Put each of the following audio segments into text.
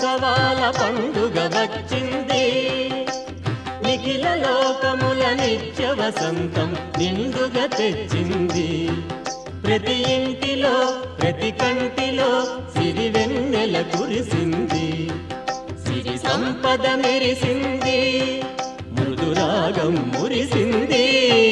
బ్రహ్మోత్సవాల పండుగ వచ్చింది నిఖిల లోకముల నిత్య వసంతం నిండుగా తెచ్చింది ప్రతి ఇంటిలో ప్రతి కంటిలో సిరి వెన్నెల కురిసింది సిరి సంపద మెరిసింది మృదురాగం మురిసింది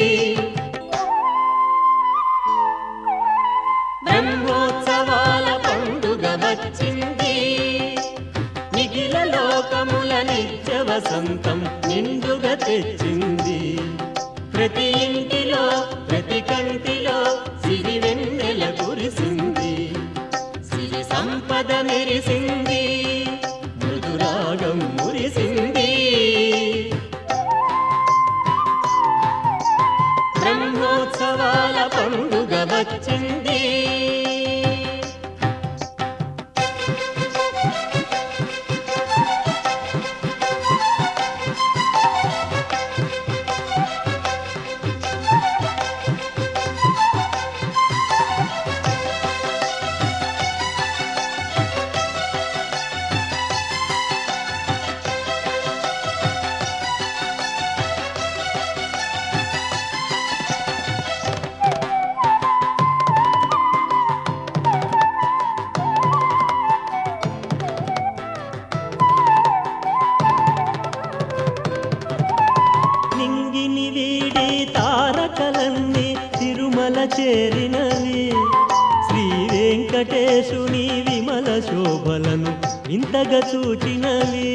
బ్రహ్మోత్సవాల పండుగ వచ్చింది నిఖిల లోకముల నిత్య వసంతం నిండుగా తెచ్చింది ప్రతి ఇంటిలో ప్రతి కంటిలో సిరి వెన్నెల కురిసింది సిరి సంపద మెరిసింది మృదురాగం మురిసింది బ్రహ్మోత్సవాల పండుగ వచ్చింది నింగిని వీడి తారకలన్నీ తిరుమల చేరినవి శ్రీ వెంకటేశుని విమల శోభలను ఇంతగా చూచినవి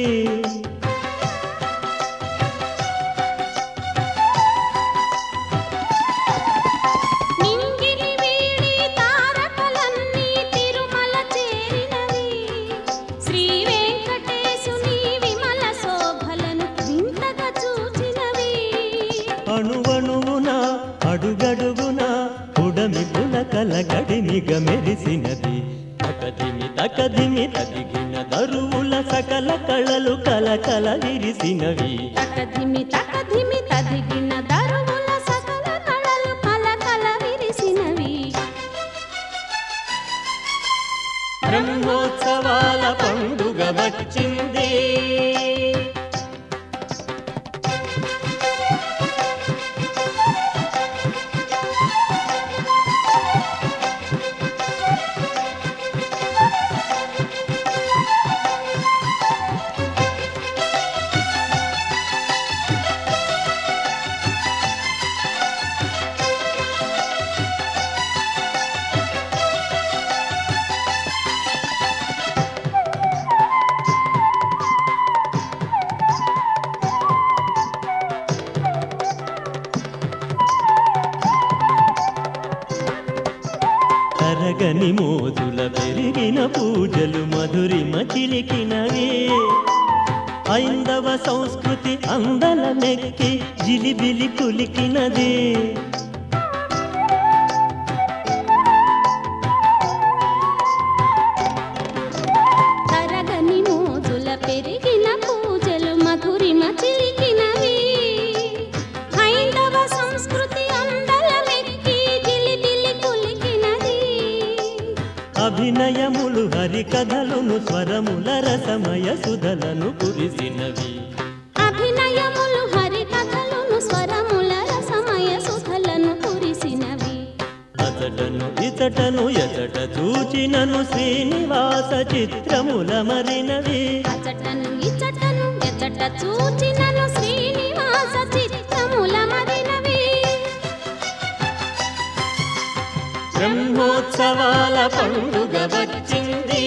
నింగిని వీడి తారకలన్నీ తిరుమల చేరినవి శ్రీ వెంకటేశుని విమల శోభలను వింతగా చూచినవి అణువణువున అడుగడుగున ఉడమి పులకల గడిమిగ మెరిసినది తకదిమి తకదిమి తదిగిన దరువుల సకల కళలు కలకల విరిసినవి తకధిమి తకధిమి తదిగిన దరువుల సకల కళలు కలకల విరిసినవి బ్రహ్మోత్సవాల పండుగ వచ్చింది తరగని మోజుల పెరిగిన పూజలు మధురిమ చిలికినవే ఐందవ సంస్కృతి అందల నెక్కి జిలిబిలి కులికినదే తరగని మోజుల పెరిగిన పూజలు మధురిమ చిలికినవి హైందవ సంస్కృతి అందల మెక్కి జిలిబిలి కులికినది అభినయములు హరికథలును స్వరముల రసమయ సుధలను కురిసినవి అభినయములు హరికథలును స్వరముల రసమయ సుధలను కురిసినవి అతటను ఇతటను ఎతట చూచినను శ్రీనివాస చిత్రముల మరినవి అచటను ఇచటను ఎచట చూచినను శ్రీనివాస చిత్తముల మరినవి బ్రహ్మోత్సవాల పండుగ వచ్చింది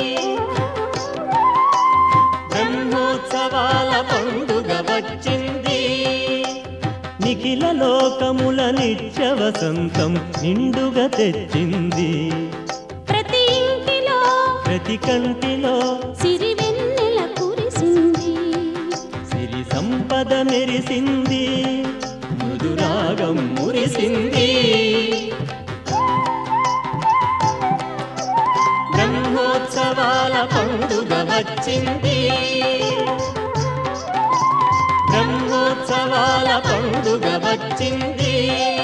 బ్రహ్మోత్సవాల పండుగ వచ్చింది నిఖిల లోకముల నిత్య వసంతం నిండుగా తెచ్చింది ప్రతి ఇంటిలో ప్రతి కంటిలో సిరి వెన్నెల కురిసింది సిరి సంపద మెరిసింది మృదురాగం మురిసింది బ్రహ్మోత్సవాల పండుగ వచ్చింది బ్రహ్మోత్సవాల పండుగ వచ్చింది